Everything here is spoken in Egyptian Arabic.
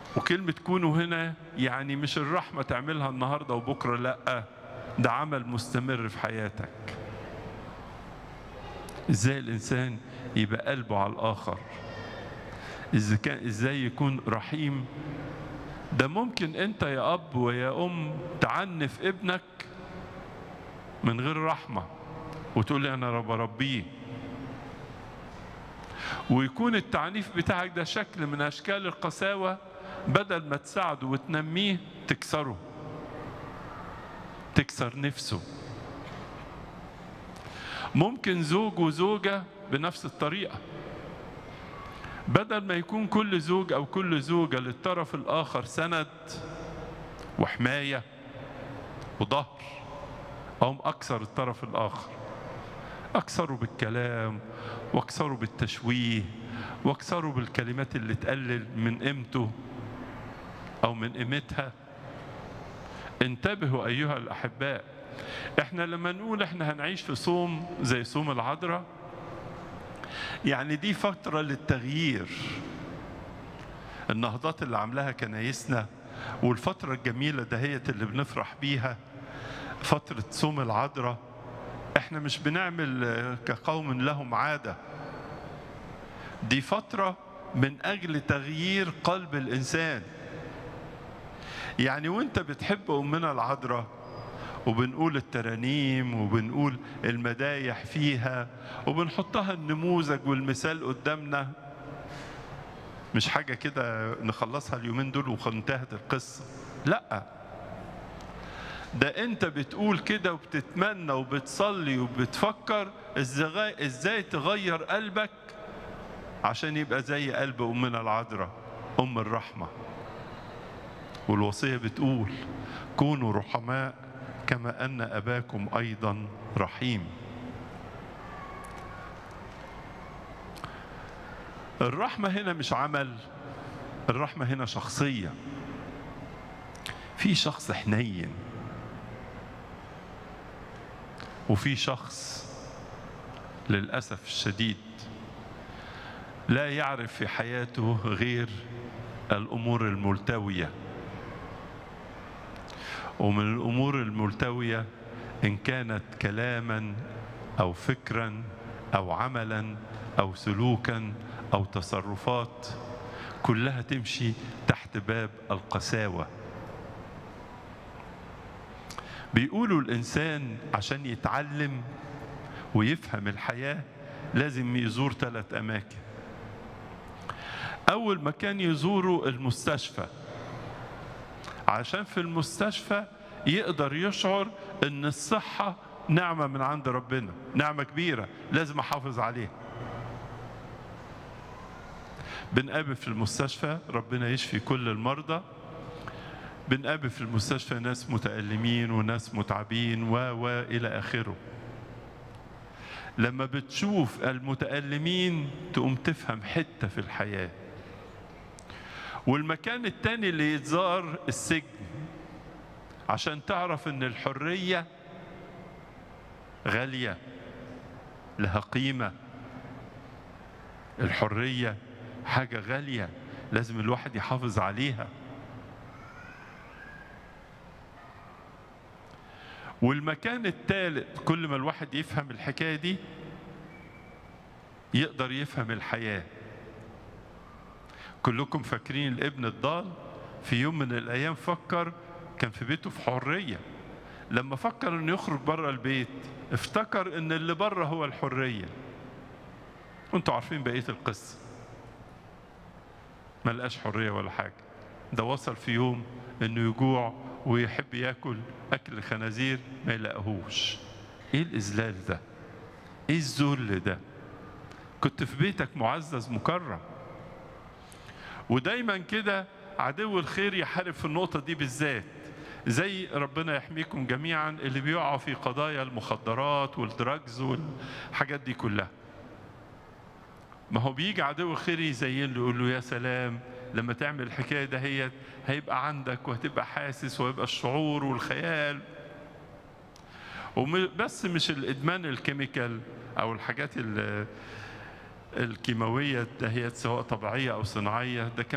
وكلمة كونوا هنا يعني مش الرحمة تعملها النهاردة وبكرة لأ ده عمل مستمر في حياتك ازاي الانسان يبقى قلبه على الاخر ازاي كان ازاي يكون رحيم ده ممكن انت يا اب ويا ام تعنف ابنك من غير رحمه وتقول لي انا بربيه ويكون التعنيف بتاعك ده شكل من اشكال القساوه بدل ما تساعده وتنميه تكسره تكسر نفسه ممكن زوج وزوجة بنفس الطريقة بدل ما يكون كل زوج أو كل زوجة للطرف الآخر سند وحماية وظهر أهم أكثر الطرف الآخر أكثروا بالكلام وأكثروا بالتشويه وأكثروا بالكلمات اللي تقلل من قيمته أو من قيمتها انتبهوا أيها الأحباء احنا لما نقول احنا هنعيش في صوم زي صوم العذراء يعني دي فترة للتغيير النهضات اللي عاملاها كنايسنا والفترة الجميلة دهيت اللي بنفرح بيها فترة صوم العذراء احنا مش بنعمل كقوم لهم عادة دي فترة من أجل تغيير قلب الإنسان يعني وانت بتحب أمنا العذراء وبنقول الترانيم وبنقول المدايح فيها وبنحطها النموذج والمثال قدامنا مش حاجة كده نخلصها اليومين دول وانتهت القصة لا ده انت بتقول كده وبتتمنى وبتصلي وبتفكر ازاي ازاي تغير قلبك عشان يبقى زي قلب امنا العذراء ام الرحمه والوصيه بتقول كونوا رحماء كما ان اباكم ايضا رحيم الرحمه هنا مش عمل الرحمه هنا شخصيه في شخص حنين وفي شخص للاسف الشديد لا يعرف في حياته غير الامور الملتويه ومن الامور الملتويه ان كانت كلاما او فكرا او عملا او سلوكا او تصرفات كلها تمشي تحت باب القساوه بيقولوا الانسان عشان يتعلم ويفهم الحياه لازم يزور ثلاث اماكن اول مكان يزوره المستشفى عشان في المستشفى يقدر يشعر ان الصحه نعمه من عند ربنا نعمه كبيره لازم احافظ عليها بنقابل في المستشفى ربنا يشفي كل المرضى بنقابل في المستشفى ناس متألمين وناس متعبين و و إلى آخره لما بتشوف المتألمين تقوم تفهم حتة في الحياة والمكان التاني اللي يتزار السجن عشان تعرف ان الحرية غالية لها قيمة الحرية حاجة غالية لازم الواحد يحافظ عليها والمكان الثالث كل ما الواحد يفهم الحكايه دي يقدر يفهم الحياه كلكم فاكرين الابن الضال في يوم من الايام فكر كان في بيته في حريه لما فكر انه يخرج بره البيت افتكر ان اللي بره هو الحريه وانتوا عارفين بقيه القصه ما لقاش حريه ولا حاجه ده وصل في يوم انه يجوع ويحب ياكل اكل خنازير ما يلاقيهوش ايه الاذلال ده ايه الذل ده كنت في بيتك معزز مكرم ودايما كده عدو الخير يحارب في النقطه دي بالذات زي ربنا يحميكم جميعا اللي بيقعوا في قضايا المخدرات والدراجز والحاجات دي كلها ما هو بيجي عدو الخير يزين له يقول له يا سلام لما تعمل الحكايه دهيت هيبقى عندك وهتبقى حاسس وهيبقى الشعور والخيال وبس مش الادمان الكيميكال او الحاجات الكيماويه دهيت سواء طبيعيه او صناعيه ده